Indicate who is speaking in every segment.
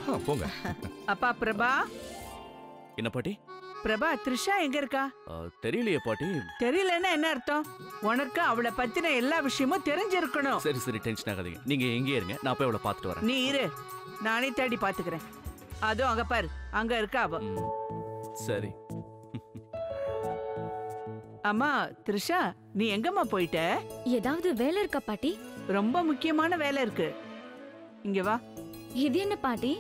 Speaker 1: ஆ, போங்க
Speaker 2: அப்பா பிரபா
Speaker 3: என்ன பாட்டி
Speaker 2: பிரபா த்ரிஷா எங்க இருக்கா
Speaker 3: ஆ, தெரியலையே பாட்டி
Speaker 2: தெரியலன்னா என்ன அர்த்தம் உனக்கு அவளை பத்தின எல்லா விஷயமும் தெரிஞ்சிருக்கணும்
Speaker 3: சரி சரி டென்ஷன் ஆகாதீங்க நீங்க எங்கேயே இருங்க நான் போய் அவளை பார்த்துட்டு வரேன்
Speaker 2: நீ இரு நானே தேடி பாத்துக்கிறேன் அதுவும் அங்க பாரு அங்க இருக்கா அவ
Speaker 3: ம், சரி
Speaker 2: அம்மா த்ரிஷா நீ எங்கம்மா போயிட்ட
Speaker 4: ஏதாவது வேலை இருக்கா பாட்டி
Speaker 2: ரொம்ப முக்கியமான வேலை இருக்கு இங்க வா
Speaker 4: இது என்ன பாட்டி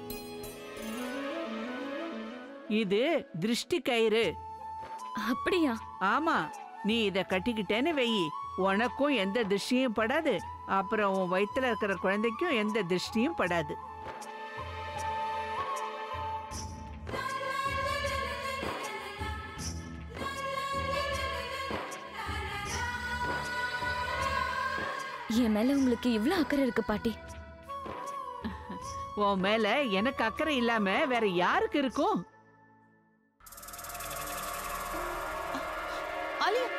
Speaker 2: இது திருஷ்டி கயிறு
Speaker 4: அப்படியா
Speaker 2: ஆமா நீ இத கட்டிக்கிட்டேன்னு வெயி உனக்கும் எந்த திருஷ்டியும் படாது அப்புறம் உன் வயித்துல இருக்கிற குழந்தைக்கும் எந்த திருஷ்டியும் படாது
Speaker 4: என் மேல உங்களுக்கு இவ்ளோ அக்கறை இருக்கு பாட்டி
Speaker 2: உன் மேல எனக்கு அக்கறை இல்லாம வேற யாருக்கு இருக்கும்
Speaker 5: Aliya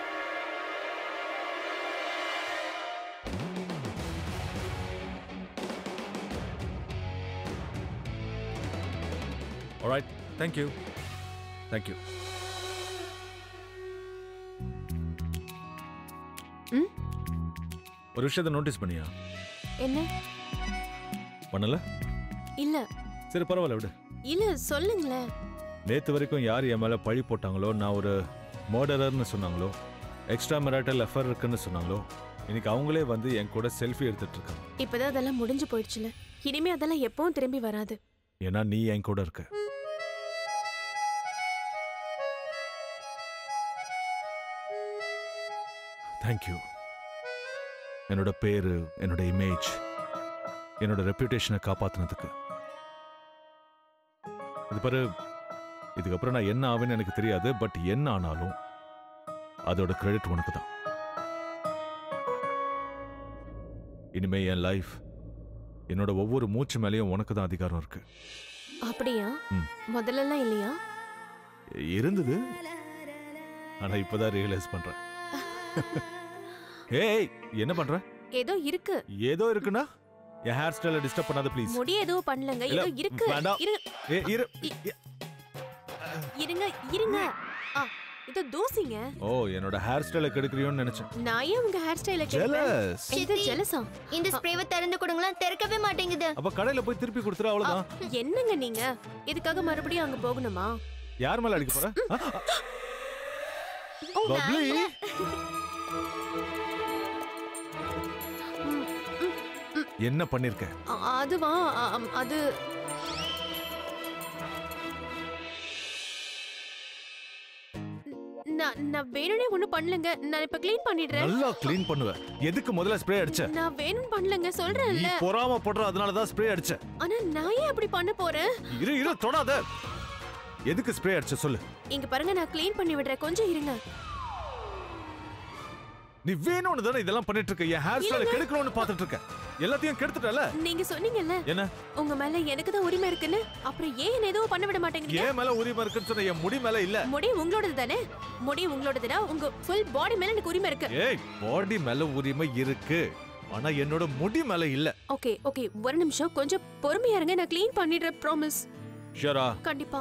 Speaker 1: alright thank you thank you
Speaker 5: ம்?
Speaker 1: ஒரு விஷயத்தை நோட்டீஸ் பண்ணியா
Speaker 5: என்ன
Speaker 1: பண்ணல
Speaker 5: இல்ல
Speaker 1: சரி பரவாயில்ல விடு
Speaker 5: இல்ல சொல்லுங்களேன்
Speaker 1: நேத்து வரைக்கும் யார் என் மேல பழி போட்டாங்களோ நான் ஒரு மர்டரர்னு சொன்னாங்களோ எக்ஸ்ட்ரா மெராட்டல் எஃபர் இருக்குன்னு சொன்னாங்களோ இன்னைக்கு அவங்களே வந்து என் கூட செல்ஃபி எடுத்துட்டு இருக்காங்க
Speaker 5: இப்பதான் அதெல்லாம் முடிஞ்சு போயிடுச்சுல இனிமே அதெல்லாம் எப்பவும் திரும்பி வராது
Speaker 1: ஏன்னா நீ என் கூட இருக்க தேங்க்யூ என்னோட பேரு என்னோட இமேஜ் என்னோட ரெப்யூட்டேஷனை காப்பாத்துனதுக்கு இது பாரு இதுக்கப்புறம் நான் என்ன ஆவேன்னு எனக்கு தெரியாது பட் என்ன ஆனாலும் அதோட கிரெடிட் உனக்கு தான் இனிமே என் லைஃப் என்னோட ஒவ்வொரு மூச்சு மேலேயும் உனக்கு தான் அதிகாரம் இருக்கு
Speaker 5: அப்படியா
Speaker 1: ம்.
Speaker 5: முதல்ல எல்லாம் இல்லையா
Speaker 1: இருந்தது ஆனா இப்பதான் ரியலைஸ் பண்றேன் ஏய் என்ன பண்ற
Speaker 5: ஏதோ இருக்கு
Speaker 1: ஏதோ இருக்குன்னா என் ஹேர் ஸ்டைல டிஸ்டர்ப் பண்ணாத ப்ளீஸ்
Speaker 5: முடி ஏதோ பண்ணலங்க
Speaker 1: இல்ல,
Speaker 5: ஏதோ இருக்கு
Speaker 1: வேண்டாம்.
Speaker 5: இரு
Speaker 1: ஏ இரு
Speaker 5: இருங்க இருங்க ஆ இது தூசிங்க
Speaker 1: ஓ என்னோட ஹேர் ஸ்டைல கெடுக்கிறியோன்னு நினைச்சேன்
Speaker 5: நான் ஏன் உங்க ஹேர் ஸ்டைல
Speaker 1: ஜெலஸ்
Speaker 5: இது ஜெலசா
Speaker 6: இந்த ஸ்ப்ரேவை திறந்து கொடுங்களேன் திறக்கவே மாட்டேங்குது
Speaker 1: அப்ப கடையில போய் திருப்பி கொடுத்துரு அவ்வளவுதான்
Speaker 5: என்னங்க நீங்க இதுக்காக மறுபடியும் அங்க போகணுமா
Speaker 1: யார் மேல அடிக்க போற ஆ, ஆ. பப்ளி என்ன பண்ணிருக்க
Speaker 5: அ- அதுவா அ- அம், அது நான் நான் வேணும்னே ஒண்ணும் பண்ணலங்க நான் இப்ப க்ளீன் பண்ணிடுறேன்
Speaker 1: நல்லா க்ளீன் பண்ணுவ எதுக்கு முதல்ல ஸ்ப்ரே அடிச்ச
Speaker 5: நான் வேணும் பண்ணலங்க
Speaker 1: நீ
Speaker 5: சொல்றேன்ல
Speaker 1: பொறாம போடுற அதனால தான் ஸ்ப்ரே அடிச்ச
Speaker 5: ஆனா நான் ஏன் அப்படி பண்ண போறேன்
Speaker 1: இரு இரு தொடாத எதுக்கு ஸ்ப்ரே அடிச்ச சொல்லு
Speaker 5: இங்க பாருங்க நான் க்ளீன் பண்ணி விடுறேன் கொஞ்சம் இருங்க
Speaker 1: நீ வேணும்னு தானே இதெல்லாம் பண்ணிட்டு இருக்க என் ஹேர் ஸ்டைல கெடுக்கணும்னு பாத்துட்டு இருக்க எல்லாத்தையும் கெடுத்துட்டல
Speaker 5: நீங்க சொன்னீங்கல்ல
Speaker 1: என்ன
Speaker 5: உங்க மேல எனக்கு தான் உரிமை இருக்குன்னு அப்புறம் ஏன் என்ன எதுவும் பண்ண விட மாட்டேங்கிறீங்க
Speaker 1: ஏன் மேல உரிமை இருக்குன்னு சொன்ன என் முடி மேல இல்ல
Speaker 5: முடி உங்களோடது தானே முடி உங்களோடதுனா உங்க ஃபுல் பாடி மேல எனக்கு உரிமை இருக்கு
Speaker 1: ஏய் பாடி மேல உரிமை இருக்கு ஆனா என்னோட முடி மேல இல்ல
Speaker 5: ஓகே ஓகே ஒரு நிமிஷம் கொஞ்சம் பொறுமையா இருங்க நான் க்ளீன் பண்ணிடுறேன் ப்ராமிஸ்
Speaker 1: ஷரா
Speaker 5: கண்டிப்பா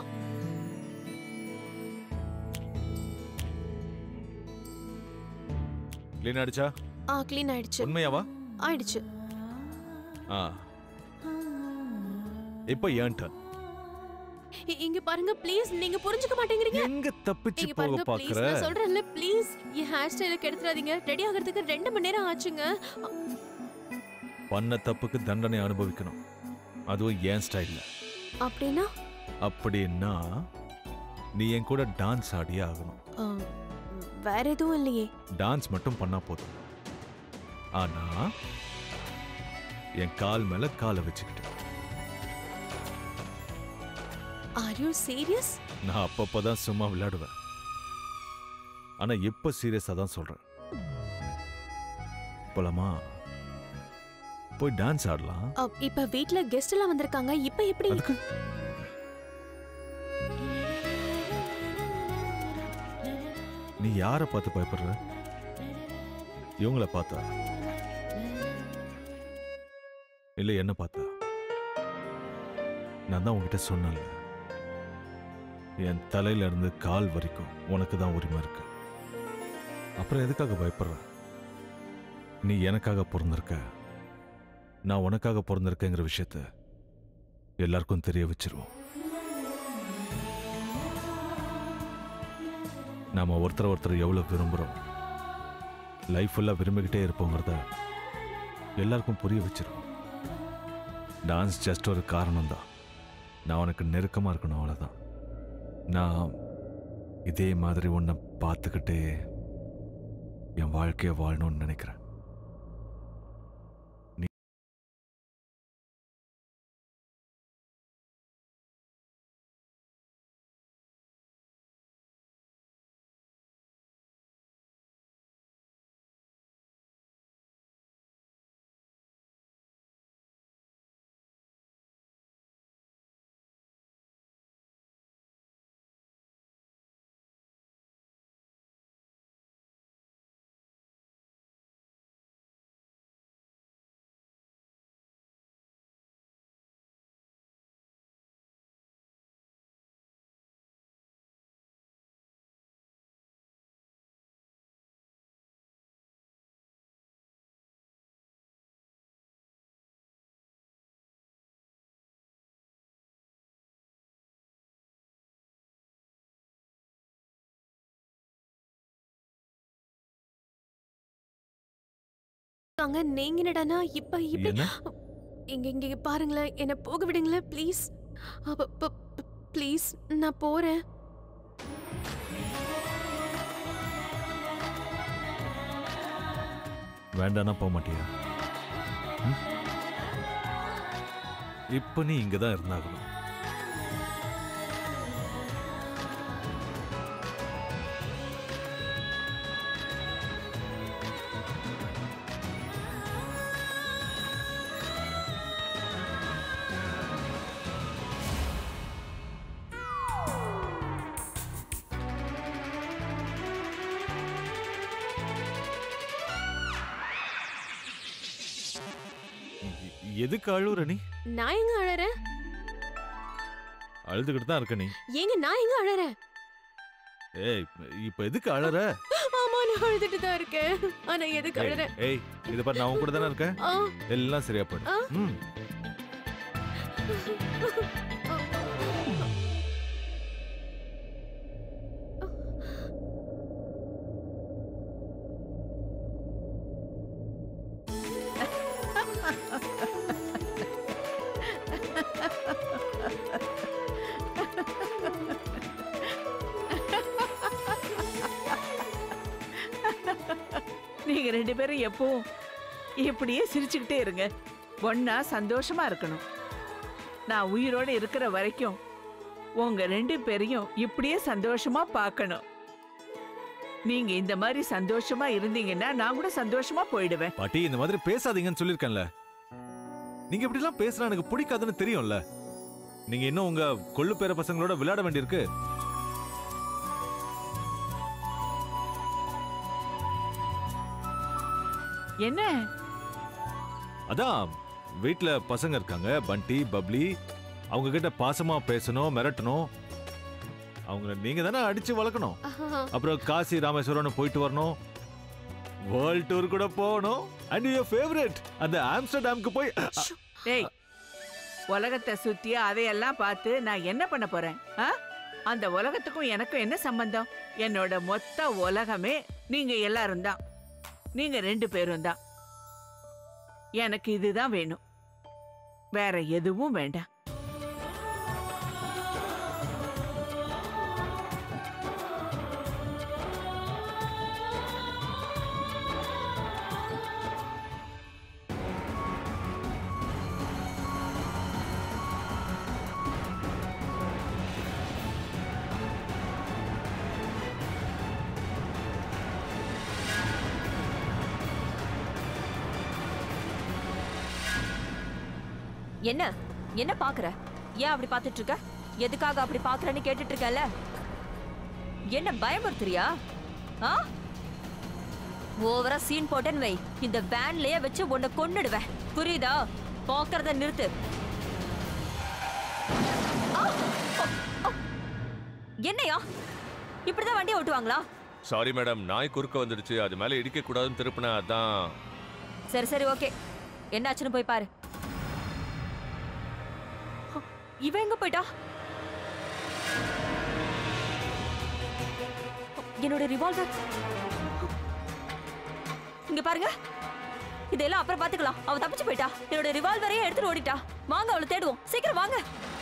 Speaker 1: க்ளீன் அடிச்சா
Speaker 5: ஆ க்ளீன் ஆயிடுச்சு
Speaker 1: உண்மையாவா
Speaker 5: ஆயிடுச்சு
Speaker 1: ஆ இப்போ ஏன் turn.
Speaker 5: இ- இங்க பாருங்க ப்ளீஸ் நீங்க புரிஞ்சுக்க மாட்டேங்கிறீங்க
Speaker 1: எங்க தப்பிச்சு
Speaker 5: இங்க
Speaker 1: போக
Speaker 5: பாருங்க ப்ளீஸ்
Speaker 1: பாக்குற
Speaker 5: நான் சொல்றேன்ல ப்ளீஸ் என் ஹேர் ஸ்டைல கெடுத்துறாதீங்க ரெடி ஆகிறதுக்கு ரெண்டு மணி நேரம் ஆச்சுங்க
Speaker 1: பண்ண தப்புக்கு தண்டனை அனுபவிக்கணும் அதுவும் ஏன் ஸ்டைல்ல
Speaker 5: அப்படின்னா
Speaker 1: அப்படின்னா நீ என் கூட டான்ஸ் ஆடியே ஆகணும்
Speaker 5: ஆ, வேற எதுவும் இல்லையே
Speaker 1: டான்ஸ் மட்டும் பண்ணா போதும் ஆனா என் கால் மேல காலை வச்சுக்கிட்டு
Speaker 5: ஆர் யூ சீரியஸ்
Speaker 1: நான் அப்பப்பதான் சும்மா விளையாடுவேன் ஆனா இப்ப சீரியஸா தான் சொல்றேன் போலாமா போய் டான்ஸ் ஆடலாம்
Speaker 5: இப்ப வீட்ல கெஸ்ட் எல்லாம் வந்திருக்காங்க இப்ப எப்படி
Speaker 1: அதுக்கு நீ யார பார்த்து பயப்படுற இவங்கள பார்த்தா இல்ல என்ன பார்த்தா நான் தான் உங்ககிட்ட சொன்னேன்ல என் தலையில இருந்து கால் வரைக்கும் உனக்கு தான் உரிமை இருக்கு அப்புறம் எதுக்காக பயப்படுற நீ எனக்காக பிறந்திருக்க நான் உனக்காக பிறந்திருக்கேங்கிற விஷயத்த எல்லாருக்கும் தெரிய வச்சிருவோம் நாம ஒருத்தர் ஒருத்தர் எவ்வளவு விரும்புறோம் லைஃப் ஃபுல்லாக விரும்பிக்கிட்டே இருப்போங்கிறத எல்லாருக்கும் புரிய வச்சிருவோம் டான்ஸ் ஜஸ்ட் ஒரு காரணம் தான் நான் உனக்கு நெருக்கமாக இருக்கணும் அவ்வளோதான் நான் இதே மாதிரி உன்னை பார்த்துக்கிட்டே என் வாழ்க்கையை வாழணும்னு நினைக்கிறேன்
Speaker 5: அங்க நீங்க என்னடானா இப்ப இப்படி
Speaker 1: என்ன
Speaker 5: இங்க இங்க இங்க பாருங்களேன் என்ன போக விடுங்களேன் ப்ளீஸ் ப்ளீஸ் நான் போறேன்
Speaker 1: வேண்டானா போக மாட்டியா ம்? இப்ப நீ இங்க தான் இருந்தாகணும் எ- எதுக்கு அழுவுற நீ
Speaker 5: நான் எங்க அழறேன்
Speaker 1: அழுதுகிட்டு தான் இருக்க நீ
Speaker 5: ஏங்க நான் எங்க அழறேன்
Speaker 1: ஏய் இப்ப எதுக்கு அழற
Speaker 5: ஆமா நான் அழுதுட்டு தான் இருக்கேன் ஆனா எதுக்கு
Speaker 1: ஏய்,
Speaker 5: அழறேன்
Speaker 1: ஏய் இது பாரு நான் உன் கூட தானே இருக்கேன்
Speaker 5: ஆ,
Speaker 1: எல்லாம் சரியா போயிடும்
Speaker 5: ஆ.
Speaker 1: ம்
Speaker 2: நீங்க ரெண்டு பேரும் எப்பவும் இப்படியே சிரிச்சுக்கிட்டே இருங்க ஒன்னா சந்தோஷமா இருக்கணும் நான் உயிரோட இருக்கிற வரைக்கும் உங்க ரெண்டு பேரையும் இப்படியே சந்தோஷமா பார்க்கணும் நீங்க இந்த மாதிரி சந்தோஷமா இருந்தீங்கன்னா நான் கூட சந்தோஷமா போயிடுவேன்
Speaker 1: பாட்டி இந்த மாதிரி பேசாதீங்கன்னு சொல்லிருக்கேன்ல நீங்க இப்படி எல்லாம் பேசுனா எனக்கு பிடிக்காதுன்னு தெரியும்ல நீங்க இன்னும் உங்க கொள்ளு பேர பசங்களோட விளையாட வேண்டியிருக்கு
Speaker 2: என்ன
Speaker 1: அதான் வீட்ல பசங்க இருக்காங்க பண்டி பப்ளி அவங்க கிட்ட பாசமா பேசணும் மிரட்டணும் அவங்கள நீங்க தானே அடிச்சு வளர்க்கணும்
Speaker 5: ஆஹா.
Speaker 1: அப்புறம் காசி ராமேஸ்வரம் போயிட்டு வரணும் வேர்ல்ட் டூர் கூட போகணும் அண்ட் யுவர் ஃபேவரட் அந்த ஆம்ஸ்டர்டாம்க்கு போய்
Speaker 2: டேய் உலகத்தை சுத்தி அதையெல்லாம் பார்த்து நான் என்ன பண்ண போறேன் ஆ? அந்த உலகத்துக்கும் எனக்கும் என்ன சம்பந்தம் என்னோட மொத்த உலகமே நீங்க எல்லாரும் தான் நீங்க ரெண்டு பேரும் தான் எனக்கு இதுதான் வேணும் வேற எதுவும் வேண்டாம்
Speaker 4: என்ன என்ன பாக்குற ஏன் அப்படி பார்த்துட்டு இருக்க எதுக்காக அப்படி பாக்குறேன்னு கேட்டுட்டு இருக்கல என்ன பயமுறுத்துறியா ஆ ஓவரா சீன் போட்டேன்னு வை இந்த வேன்லயே வச்சு உன்னை கொன்னுடுவேன் புரியுதா பாக்குறத நிறுத்து என்னையா இப்படிதான் வண்டி ஓட்டுவாங்களா
Speaker 7: சாரி மேடம் நாய் குறுக்க வந்துடுச்சு அது மேல இடிக்க கூடாதுன்னு திருப்பினேன் அதான்
Speaker 4: சரி சரி ஓகே என்னாச்சுன்னு போய் பாரு இவன் எங்க போயிட்டா என்னோட ரிவால்வர் இங்க பாருங்க இதெல்லாம் அப்புறம் பாத்துக்கலாம் அவ தப்பிச்சு போயிட்டா என்னோட ரிவால்வரையே எடுத்துட்டு ஓடிட்டா வாங்க அவளை தேடுவோம் சீக்கிரம் வாங்க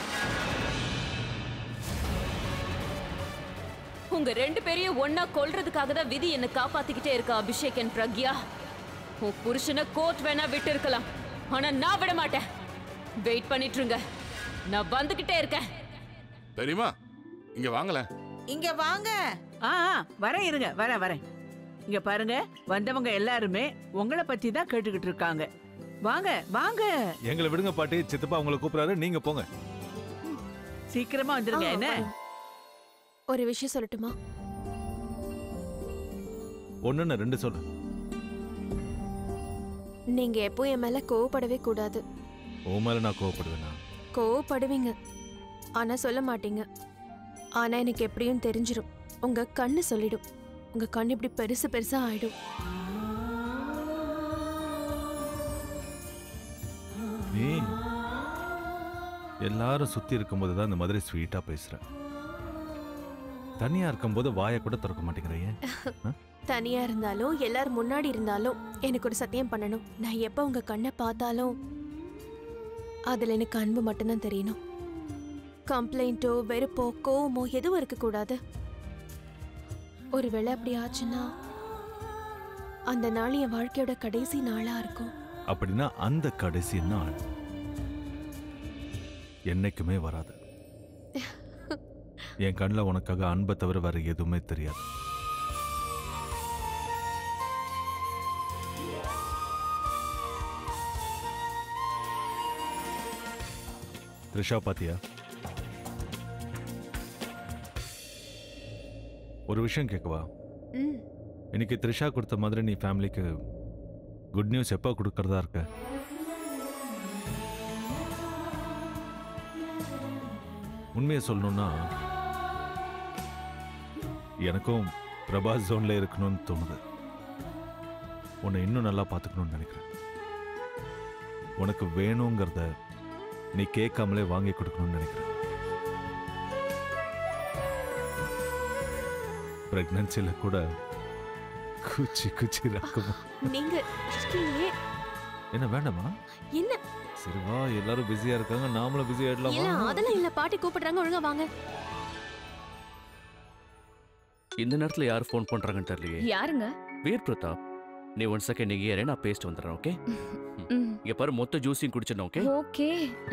Speaker 4: உங்க ரெண்டு பேரையும் ஒன்னா கொல்றதுக்காக தான் விதி என்ன காப்பாத்திக்கிட்டே இருக்கா அபிஷேக் அண்ட் பிரக்யா உன் புருஷனை கோர்ட் வேணா விட்டு இருக்கலாம் ஆனா நான் விட மாட்டேன் வெயிட் பண்ணிட்டு இருங்க நான் வந்துகிட்டே இருக்கேன்
Speaker 8: தெரியுமா இங்க வாங்கல
Speaker 9: இங்க வாங்க
Speaker 2: ஆ ஆ, வரேன் இருங்க வரேன் வரேன் இங்க பாருங்க வந்தவங்க எல்லாருமே உங்களை பத்தி தான் கேட்டுக்கிட்டு இருக்காங்க வாங்க வாங்க
Speaker 1: எங்களை விடுங்க பாட்டி சித்தப்பா உங்களை கூப்பிடுறாரு நீங்க போங்க
Speaker 2: சீக்கிரமா வந்துருங்க
Speaker 5: ஆ,
Speaker 2: என்ன
Speaker 5: வரேன். ஒரு விஷயம் சொல்லட்டுமா
Speaker 1: ஒண்ணுன்னு ரெண்டு சொல்லு
Speaker 5: நீங்க எப்போ என் மேல கோவப்படவே கூடாது
Speaker 1: உன் மேல நான் கோவப்படுவேனா
Speaker 5: கோவப்படுவீங்க ஆனா சொல்ல மாட்டீங்க ஆனா எனக்கு எப்படியும் தெரிஞ்சிடும் உங்க கண்ணு சொல்லிடும் உங்க கண்ணு இப்படி பெருசு பெருசா ஆயிடும்
Speaker 1: நீ எல்லாரும் சுத்தி இருக்கும்போது தான் இந்த மாதிரி ஸ்வீட்டா பேசுற தனியா இருக்கும்போது வாயை கூட திறக்க மாட்டேங்கிறையே
Speaker 5: தனியா இருந்தாலும் எல்லாரும் முன்னாடி இருந்தாலும் எனக்கு ஒரு சத்தியம் பண்ணணும் நான் எப்ப உங்க கண்ணை பார்த்தாலும் அதுல எனக்கு அன்பு மட்டும்தான் தெரியணும் கம்ப்ளைண்ட்டோ வெறுப்போ கோவமோ எதுவும் இருக்கக்கூடாது ஒருவேளை அப்படி ஆச்சுன்னா அந்த நாள் என் வாழ்க்கையோட கடைசி நாளா இருக்கும்
Speaker 1: அப்படின்னா அந்த கடைசி நாள் என்னைக்குமே வராது என் கண்ணில் உனக்காக அன்பை தவிர வேற எதுவுமே தெரியாது த்ரிஷா பாத்தியா ஒரு விஷயம் கேட்கவா
Speaker 5: ம்
Speaker 1: இன்னைக்கு த்ரிஷா கொடுத்த மாதிரி நீ ஃபேமிலிக்கு குட் நியூஸ் எப்போ கொடுக்கறதா இருக்க உண்மையை சொல்லணும்னா எனக்கும் பிரபாஸ் ஜோன்ல இருக்கணும்னு தோணுது உன்னை இன்னும் நல்லா பார்த்துக்கணும்னு நினைக்கிறேன் உனக்கு வேணுங்கிறத நீ கேட்காமலே வாங்கி கொடுக்கணும்னு நினைக்கிறேன் பிரெக்னன்சியில் கூட குச்சி குச்சி ரக்கமா
Speaker 5: நீங்க ஏன்
Speaker 1: என்ன வேண்டாமா
Speaker 5: என்ன
Speaker 1: சரி வா எல்லாரும் பிஸியா இருக்காங்க நாமளும் பிஸி
Speaker 5: இல்ல
Speaker 1: ஆயிடலாமா
Speaker 5: அதெல்லாம் இல்ல பாட்டி கூப்பிடுறாங்க ஒழுங்கா வாங்க
Speaker 3: இந்த நேரத்துல யார் ஃபோன் பண்றாங்கன்னு தெரியலையே
Speaker 4: யாருங்க
Speaker 3: வீர் பிரதாப் நீ ஒன் செகண்ட் நீங்க ஏறே நான் பேசிட்டு வந்துடுறேன் ஓகே இங்க பாரு மொத்த ஜூஸையும் குடிச்சிடணும் ஓகே
Speaker 4: ஓகே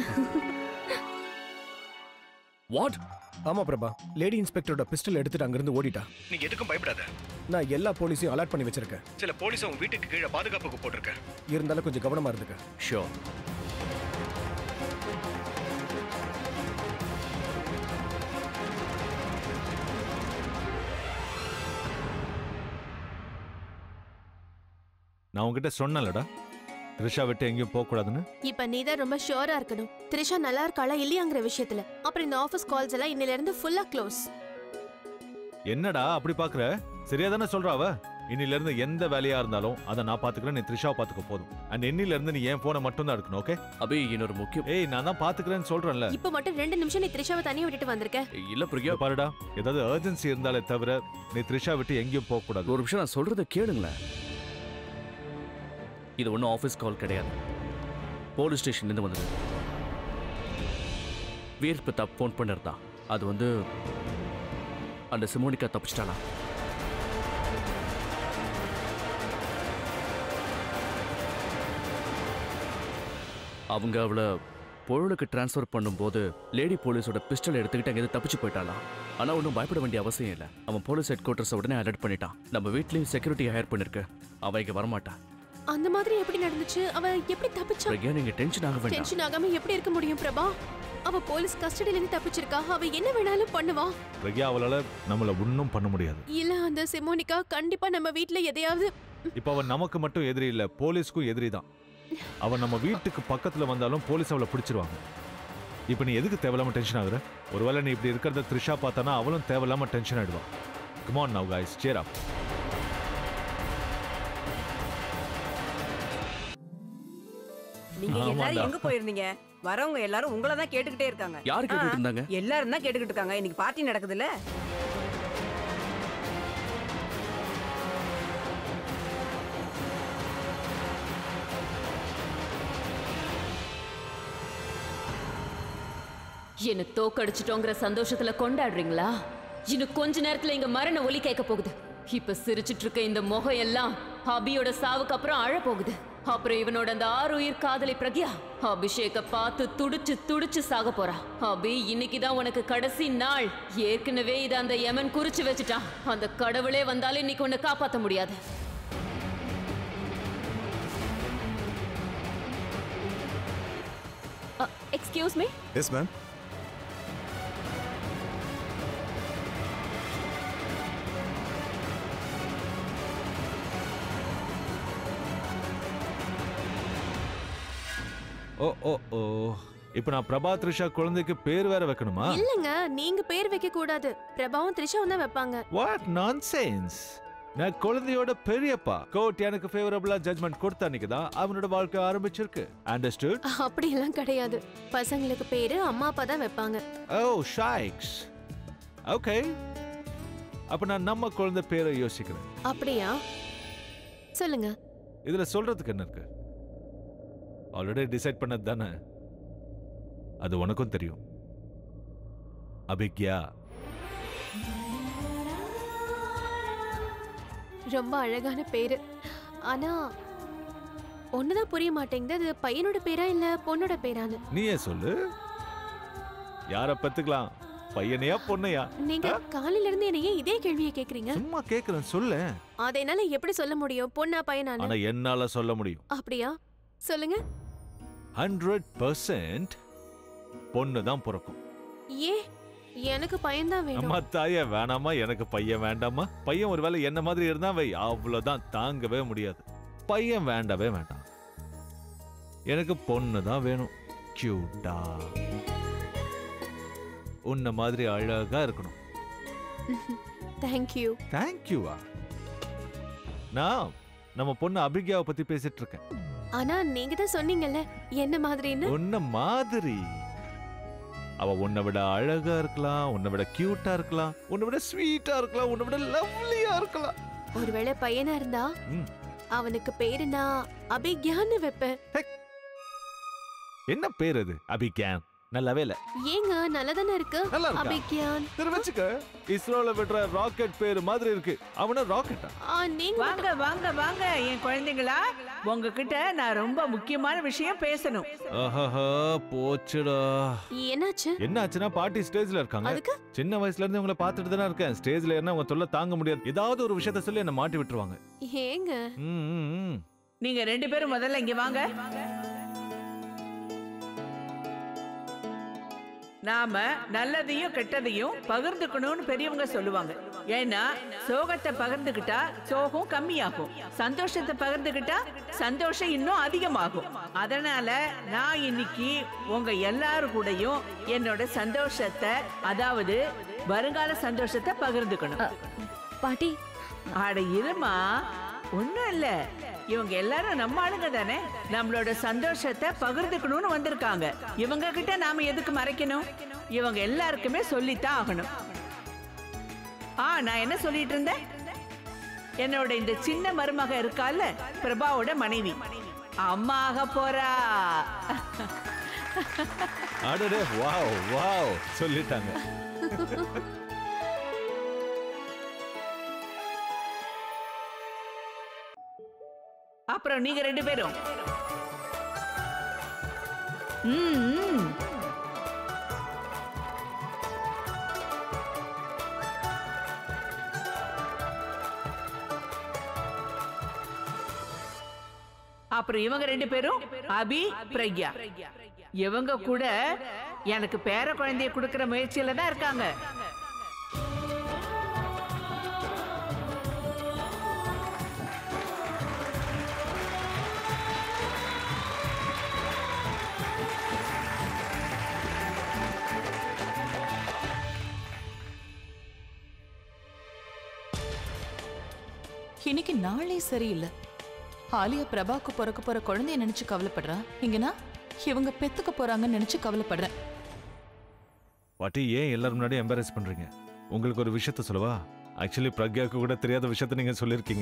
Speaker 3: வாட்
Speaker 10: ஆமா பிரபா லேடி இன்ஸ்பெக்டரோட பிஸ்டல் எடுத்துட்டு அங்கிருந்து ஓடிட்டா நீ எதுக்கும் பயப்படாத நான் எல்லா போலீஸையும் அலர்ட் பண்ணி வச்சிருக்கேன் சில போலீஸ் உன் வீட்டுக்கு கீழே பாதுகாப்புக்கு போட்டிருக்கேன் இருந்தாலும் கொஞ்சம் கவனமா இருந்துக்க
Speaker 3: ஷோர்
Speaker 1: நான் உன்கிட்ட சொன்னேன்லடா த்ரிஷா விட்டு எங்கேயும் போக கூடாதுன்னு
Speaker 5: இப்ப நீ தான் ரொம்ப ஷியோரா இருக்கணும் த்ரிஷா நல்லா இருக்காளா இல்லையாங்கிற விஷயத்துல அப்புறம் இந்த ஆபீஸ் கால்ஸ் எல்லாம் இன்னில இருந்து ஃபுல்லா க்ளோஸ்
Speaker 1: என்னடா அப்படி பாக்குற சரியா தானே சொல்றா அவ இன்னில இருந்து எந்த வேலையா இருந்தாலும் அதை நான் பாத்துக்கிறேன் நீ த்ரிஷாவை பாத்துக்க போதும் அண்ட் இன்னில இருந்து நீ என் போனை மட்டும் தான் எடுக்கணும் ஓகே
Speaker 3: அபி இன்னொரு முக்கியம்
Speaker 1: ஏய் நான் தான் பாத்துக்கிறேன்னு சொல்றேன்ல
Speaker 5: இப்ப மட்டும் ரெண்டு நிமிஷம் நீ த்ரிஷாவை தனியா விட்டுட்டு வந்திருக்க
Speaker 3: இல்ல பிரியா
Speaker 1: இங்க பாருடா ஏதாவது அர்ஜென்சி இருந்தாலே தவிர நீ த்ரிஷா விட்டு எங்கேயும் போக கூடாது
Speaker 3: ஒரு நிமிஷம் நான் சொல்றத கேளுங்களேன் இது ஒன்றும் ஆஃபீஸ் கால் கிடையாது போலீஸ் ஸ்டேஷன்லேருந்து வந்தது வீர் பிரதாப் ஃபோன் பண்ணிருந்தா அது வந்து அந்த சிமோனிகா தப்பிச்சிட்டானா அவங்க அவளை பொருளுக்கு ட்ரான்ஸ்ஃபர் பண்ணும்போது லேடி போலீஸோட பிஸ்டல் எடுத்துக்கிட்டு அங்கேருந்து தப்பிச்சு போயிட்டாலாம் ஆனால் ஒன்றும் பயப்பட வேண்டிய அவசியம் இல்லை அவன் போலீஸ் ஹெட் குவார்ட்டர்ஸை உடனே அலர்ட் பண்ணிட்டான் நம்ம வீட்லேயும் செக்யூரிட்டி ஹையர் பண்ணிருக்கு அவன் இங்கே வரமாட்டான்
Speaker 5: அந்த மாதிரி எப்படி நடந்துச்சு அவ எப்படி தப்பிச்சா
Speaker 3: பிரக்யா நீங்க டென்ஷன் ஆக வேண்டாம்
Speaker 5: டென்ஷன் ஆகாம எப்படி இருக்க முடியும் பிரபா அவ போலீஸ் கஸ்டடியில இருந்து தப்பிச்சிருக்கா அவ என்ன வேணாலும் பண்ணுவா
Speaker 1: பிரக்யா அவளால நம்மள ஒன்றும் பண்ண முடியாது
Speaker 5: இல்ல அந்த சிமோனிகா கண்டிப்பா நம்ம வீட்ல எதையாவது
Speaker 1: இப்போ அவன் நமக்கு மட்டும் எதிரி இல்ல போலீஸ்க்கும் எதிரி தான் அவன் நம்ம வீட்டுக்கு பக்கத்துல வந்தாலும் போலீஸ் அவளை பிடிச்சிருவாங்க இப்போ நீ எதுக்கு தேவையில்லாம டென்ஷன் ஆகுற ஒருவேளை நீ இப்படி இருக்கிறத த்ரிஷா பார்த்தானா அவளும் தேவையில்லாம டென்ஷன் ஆயிடுவா come on now guys cheer up
Speaker 9: நீங்க
Speaker 1: ஆமாண்டா.
Speaker 9: எல்லாரும் எங்க போயிருந்தீங்க வரவங்க எல்லாரும் உங்கள தான் கேட்டுக்கிட்டே இருக்காங்க
Speaker 3: யாரு கேட்டுட்டு
Speaker 9: ஆ,
Speaker 3: இருந்தாங்க?
Speaker 9: எல்லாரும் தான் கேட்டுக்கிட்டு இருக்காங்க இன்னைக்கு பார்ட்டி நடக்குதுல்ல
Speaker 4: என்ன தோக்கடிச்சிட்டோங்கிற சந்தோஷத்துல கொண்டாடுறீங்களா இன்னும் கொஞ்ச நேரத்துல இங்க மரண ஒலி கேட்க போகுது இப்ப சிரிச்சிட்டு இருக்க இந்த முகம் எல்லாம் அபியோட சாவுக்கு அப்புறம் அழ போகுது அப்புறம் இவனோட அந்த ஆறு உயிர் காதலி பிரக்யா அபிஷேக்க பார்த்து துடிச்சு துடிச்சு சாக போறா அபி இன்னைக்குதான் உனக்கு கடைசி நாள் ஏற்கனவே இத அந்த யமன் குறிச்சு வச்சுட்டான் அந்த கடவுளே வந்தாலும் இன்னைக்கு உன்னை காப்பாத்த முடியாது எக்ஸ்கியூஸ் மீ
Speaker 10: எஸ் மேம்
Speaker 1: ஓ ஓ ஓ இப்போ நான் பிரபா த்ரிஷா குழந்தைக்கு பேர் வேற வைக்கணுமா
Speaker 5: இல்லங்க நீங்க பேர் வைக்க கூடாது பிரபாவும் த்ரிஷாவும் தான் வைப்பாங்க
Speaker 1: வாட் நான்சென்ஸ் நான் குழந்தையோட பெரியப்பா கோர்ட் எனக்கு ஃபேவரபிளா ஜட்மெண்ட் கொடுத்த அன்னைக்கு தான் அவனோட வாழ்க்கை ஆரம்பிச்சிருக்கு அண்டர்ஸ்டுட்
Speaker 5: அப்படியெல்லாம் கிடையாது பசங்களுக்கு பேரு அம்மா அப்பா தான் வைப்பாங்க
Speaker 1: ஓ ஷாய்க்ஸ் ஓகே அப்ப நான் நம்ம குழந்தை பேரை யோசிக்கிறேன்
Speaker 5: அப்படியா சொல்லுங்க
Speaker 1: இதுல சொல்றதுக்கு என்ன இருக்கு ஆல்ரெடி டிசைட் பண்ணது தானே அது உனக்கும் தெரியும் அபிக்யா
Speaker 5: ரொம்ப அழகான பேரு ஆனா ஒண்ணுதான் புரிய மாட்டேங்குது அது பையனோட பேரா இல்ல பொண்ணோட பேரான்னு
Speaker 1: நீயே சொல்லு யார பத்துக்கலாம் பையனையா பொண்ணையா
Speaker 5: நீங்க காலையில இருந்து என்ன ஏன் இதே கேள்வியை கேக்குறீங்க
Speaker 1: சும்மா கேக்குறேன் சொல்லு
Speaker 5: அதை என்னால எப்படி சொல்ல முடியும் பொண்ணா பையனானு
Speaker 1: ஆனா என்னால சொல்ல முடியும்
Speaker 5: அப்படியா சொல்லுங்க
Speaker 1: ஹண்ட்ரட் பர்சன்ட் பொண்ணு தான் பிறக்கும்
Speaker 5: ஏன் எனக்கு பையன்தான் வேணும்
Speaker 1: அம்மா தாயே வேணாமா எனக்கு பையன் வேண்டாமா பையன் ஒருவேளை என்ன மாதிரி இருந்தா வை அவ்வளவுதான் தாங்கவே முடியாது பையன் வேண்டவே வேண்டாம் எனக்கு பொண்ணு தான் வேணும் கியூட்டா உன்ன மாதிரி அழகா இருக்கணும்
Speaker 5: தேங்க்யூ
Speaker 1: தேங்க்யூவா நான் நம்ம பொண்ணு அபிக்யாவை பத்தி பேசிட்டு இருக்கேன்
Speaker 5: ஆனா நீங்க தான் சொன்னீங்கல்ல என்ன மாதிரின்னு
Speaker 1: உன்ன மாதிரி அவ உன்னை விட அழகா இருக்கலாம் உன்னை விட கியூட்டா இருக்கலாம் உன்னை விட ஸ்வீட்டா இருக்கலாம் உன்னை விட லவ்லியா இருக்கலாம்
Speaker 5: ஒருவேளை பையனா இருந்தா
Speaker 1: ம்.
Speaker 5: அவனுக்கு பேரு நான் அபிக்யான்னு வைப்பேன்
Speaker 1: என்ன பேர் அது அபிக்யான் நல்லாவே இல்ல
Speaker 5: ஏங்க நல்லதானே இருக்கு
Speaker 1: நல்லா இருக்கா?
Speaker 5: அபிக்யான்
Speaker 1: சரி வச்சுக்க இஸ்ரோல விடுற ராக்கெட் பேரு மாதிரி இருக்கு அவன ராக்கெட்டா
Speaker 5: ஆ, நீங்க
Speaker 2: வாங்க வாங்க வாங்க என் குழந்தைங்களா உங்ககிட்ட நான் ரொம்ப முக்கியமான விஷயம் பேசணும்
Speaker 1: ஆஹாஹா போச்சுடா
Speaker 5: என்னாச்சு
Speaker 1: என்ன ஆச்சுன்னா பாட்டி ஸ்டேஜ்ல இருக்காங்க
Speaker 5: அதுக்கு
Speaker 1: சின்ன வயசுல இருந்து உங்களை பார்த்துட்டு தானே இருக்கேன் ஸ்டேஜ்ல என்ன உங்க தொல்லை தாங்க முடியாது ஏதாவது ஒரு விஷயத்த சொல்லி என்ன மாட்டி விட்டுருவாங்க
Speaker 5: ஏங்க
Speaker 1: ம், ம், ம்.
Speaker 2: நீங்க ரெண்டு பேரும் முதல்ல இங்க வாங்க நாம நல்லதையும் கெட்டதையும் பகிர்ந்துக்கணும்னு பெரியவங்க சொல்லுவாங்க ஏன்னா சோகத்தை பகிர்ந்துக்கிட்டா சோகம் கம்மியாகும் சந்தோஷத்தை பகிர்ந்துக்கிட்டா சந்தோஷம் இன்னும் அதிகமாகும் அதனால நான் இன்னைக்கு உங்க எல்லாரும் கூடயும் என்னோட சந்தோஷத்தை அதாவது வருங்கால சந்தோஷத்தை பகிர்ந்துக்கணும்
Speaker 4: பாட்டி
Speaker 2: அட இருமா ஒண்ணும் இல்ல இவங்க எல்லாரும் நம்ம ஆளுங்க தானே நம்மளோட சந்தோஷத்தை பகிர்ந்துக்கணும்னு வந்திருக்காங்க இவங்க கிட்ட நாம எதுக்கு மறைக்கணும் இவங்க எல்லாருக்குமே சொல்லித்தான் ஆகணும் ஆ நான் என்ன சொல்லிட்டு இருந்தேன் என்னோட இந்த சின்ன மருமக இருக்கால பிரபாவோட மனைவி அம்மா ஆக போறா
Speaker 1: அடடே வாவ் வாவ் சொல்லிட்டாங்க
Speaker 2: அப்புறம் நீங்க ரெண்டு பேரும் ம், ம். அப்புறம் இவங்க ரெண்டு பேரும் அபி பிரக்யா இவங்க கூட எனக்கு பேர குழந்தைய கொடுக்கிற முயற்சியில தான் இருக்காங்க
Speaker 11: இன்னைக்கு நாளே சரியில்லை ஆலியா பிரபாக்கு பிறக்க போற குழந்தைய நினைச்சு கவலைப்படுறா இங்கன்னா இவங்க பெத்துக்க போறாங்கன்னு நினைச்சு கவலைப்படுறேன்
Speaker 1: பாட்டி ஏன் எல்லாரும் முன்னாடி எம்பாரஸ் பண்றீங்க உங்களுக்கு ஒரு விஷயத்த சொல்லவா ஆக்சுவலி பிரக்யாவுக்கு கூட தெரியாத விஷயத்த நீங்க சொல்லியிருக்கீங்க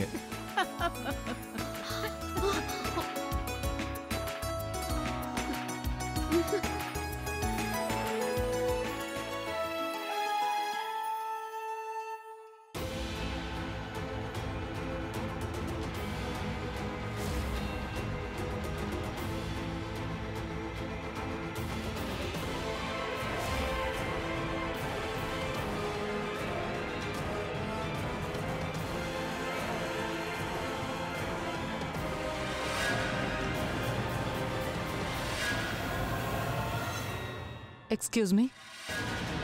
Speaker 11: எக்ஸ்கியூஸ் மீ